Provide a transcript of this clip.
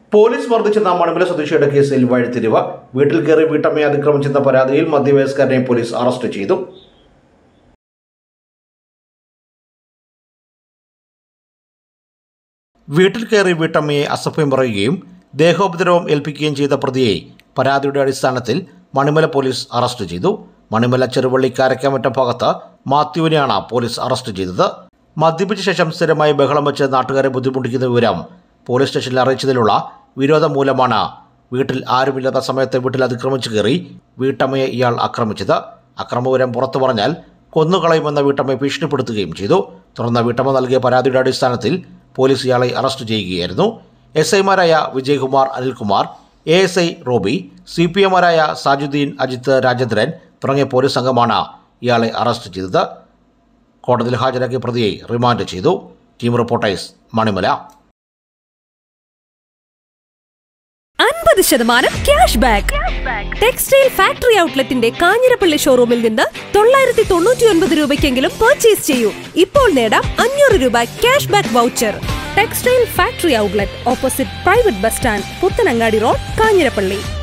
police മർദ്ദിച്ചെന്ന Manimala സ്വദേശിയുടെ കേസിൽ വഴിത്തിരിവ് വീട്ടിൽ കയറി വീട്ടമ്മയെ അതിക്രമിച്ചെന്ന പരാതിയിൽ മധ്യവയസ്കരനെ പോലീസ് അറസ്റ്റ് ചെയ്തു വീട്ടിൽ കയറി വീട്ടമ്മയെ അസഭ്യം പറയുകയും ദേഹോപദ്രവം ഏൽപ്പിക്കുകയും ചെയ്ത പ്രതിയെ പരാതിയുടെ അടിസ്ഥാനത്തിൽ മണിമല പോലീസ് അറസ്റ്റ് ചെയ്തു മണിമല ചെറുവള്ളി കാരക്കാമറ്റ ഭാഗത്ത് മാത്യുവിനെയാണ് പോലീസ് അറസ്റ്റ് ചെയ്തത് മദ്യപിച്ച ശേഷം സ്ഥിരമായി ബഹളം വെച്ച് നാട്ടുകാരെ ബുദ്ധിമുട്ടിക്കുന്ന വിവരം പോലീസ് സ്റ്റേഷനിൽ അറിയിച്ചതിലുള്ള വിരോധം മൂലമാണ് വീട്ടിൽ ആരുമില്ലാത്ത സമയത്ത് വീട്ടിൽ അതിക്രമിച്ചു കയറി വീട്ടമ്മയെ ഇയാൾ ആക്രമിച്ചത് അക്രമവിവരം പുറത്തു പറഞ്ഞാൽ കൊന്നുകളയുമെന്ന വീട്ടമ്മയെ ഭീഷണിപ്പെടുത്തുകയും ചെയ്തു തുടർന്ന് വീട്ടമ്മ നൽകിയ പരാതിയുടെ അടിസ്ഥാനത്തിൽ പോലീസ് ഇയാളെ അറസ്റ്റ് ചെയ്യുകയായിരുന്നു എസ് ഐമാരായ Vijayakumar Anilkumar A S I Robi C P എമാരായ സാജുദ്ദീൻ അജിത്ത് രാജേന്ദ്രൻ തുടങ്ങിയ പോലീസ് സംഘമാണ് ഇയാളെ അറസ്റ്റ് ചെയ്തത് കോടതിയിൽ ഹാജരാക്കിയ പ്രതിയെ റിമാൻഡ് ചെയ്തു ടീം റിപ്പോർട്ടേഴ്സ് മണിമല അൻപത് ശതമാനം ക്യാഷ് ബാക്ക് ടെക്സ്റ്റൈൽ ഫാക്ടറി ഔട്ട്ലെറ്റിന്റെ കാഞ്ഞിരപ്പള്ളി ഷോറൂമിൽ നിന്ന് തൊള്ളായിരത്തി തൊണ്ണൂറ്റി ഒൻപത് രൂപയ്ക്കെങ്കിലും പർച്ചേസ് ചെയ്യൂ ഇപ്പോൾ നേടാം അഞ്ഞൂറ് രൂപ cash back voucher textile factory outlet opposite private bus stand Puthanangadi road Kanjirappally